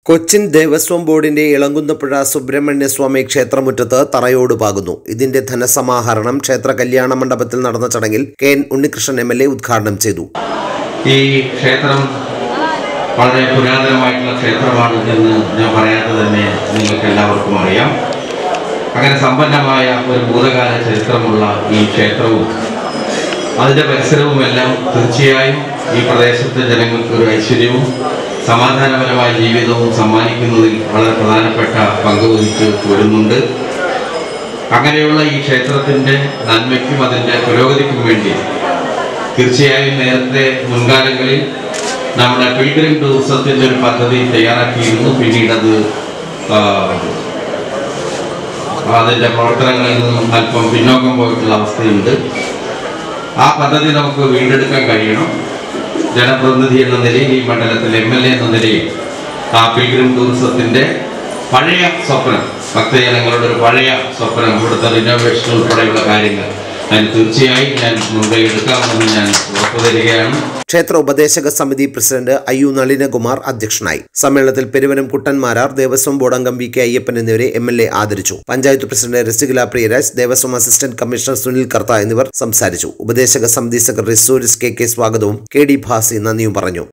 കൊച്ചിൻ ദേവസ്വം ബോർഡിന്റെ ഇളങ്കുന്നപ്പുഴ സുബ്രഹ്മണ്യ സ്വാമി ക്ഷേത്രമുറ്റത്ത് തറയോട് പാകുന്നു ഇതിന്റെ ധനസമാഹരണം ക്ഷേത്ര കല്യാണ മണ്ഡപത്തിൽ നടന്ന ചടങ്ങിൽ K N Unnikrishnan M L A ഉദ്ഘാടനം ചെയ്തു ഈ ക്ഷേത്രം വളരെ പുരാതനമായിട്ടുള്ള ക്ഷേത്രമാണ് എന്ന് ഞാൻ പറയാതെ തന്നെ നിങ്ങൾക്ക് എല്ലാവർക്കും അറിയാം അങ്ങനെ സമ്പന്നമായ ഒരു ഭൂതകാല ചരിത്രമുള്ള ഈ ക്ഷേത്രവും അതിൻ്റെ പരിസരവുമെല്ലാം തീർച്ചയായും ഈ പ്രദേശത്തെ ജനങ്ങൾക്ക് ഒരു ഐശ്വര്യവും സമാധാനപരമായ ജീവിതവും സമ്മാനിക്കുന്നതിൽ വളരെ പ്രധാനപ്പെട്ട പങ്ക് വഹിച്ച് വരുന്നുണ്ട് അങ്ങനെയുള്ള ഈ ക്ഷേത്രത്തിൻ്റെ നന്മയ്ക്കും അതിൻ്റെ പുരോഗതിക്കും വേണ്ടി തീർച്ചയായും നേരത്തെ മുൻകാലങ്ങളിൽ നമ്മുടെ പിൽഗ്രിം ടൂറിസത്തിൻ്റെ ഒരു പദ്ധതി തയ്യാറാക്കിയിരുന്നു പിന്നീട് അത് ആ, അതിൻ്റെ പ്രവർത്തനങ്ങളിൽ നിന്നും അല്പം പിന്നോക്കം പോയിട്ടുള്ള അവസ്ഥയുണ്ട് ആ പദ്ധതി നമുക്ക് വീണ്ടെടുക്കാൻ കഴിയണം ജനപ്രതിനിധി എന്ന നിലയിൽ ഈ മണ്ഡലത്തിൽ എം എൽ എ എന്ന നിലയിൽ ആ പിൽഗ്രിം ടൂറിസത്തിൻ്റെ പഴയ സ്വപ്നം ഭക്തജനങ്ങളുടെ ഒരു പഴയ സ്വപ്നം ഇവിടുത്തെ റിനോവേഷൻ ഉൾപ്പെടെയുള്ള കാര്യങ്ങൾ അതിന് തീർച്ചയായും ഞാൻ മുൻകൈ എടുക്കാമെന്ന് ഞാൻ ഉറപ്പു തരികയാണ് ക്ഷേത്ര ഉപദേശക സമിതി പ്രസിഡന്റ് അയ്യു നളിനകുമാർ അധ്യക്ഷനായി സമ്മേളനത്തിൽ പെരുവനം കുട്ടൻമാരാർ ദേവസ്വം ബോർഡ് അംഗം വി കെ അയ്യപ്പൻ എന്നിവരെ എം എൽ എ ആദരിച്ചു panchayat president Rasikala Priyaraj Devaswom assistant commissioner Sunil Kartha എന്നിവർ സംസാരിച്ചു ഉപദേശക സമിതി സെക്രട്ടറി സൂരജ് കെ കെ സ്വാഗതവും കെ ഡി ഭാസി നന്ദിയും പറഞ്ഞു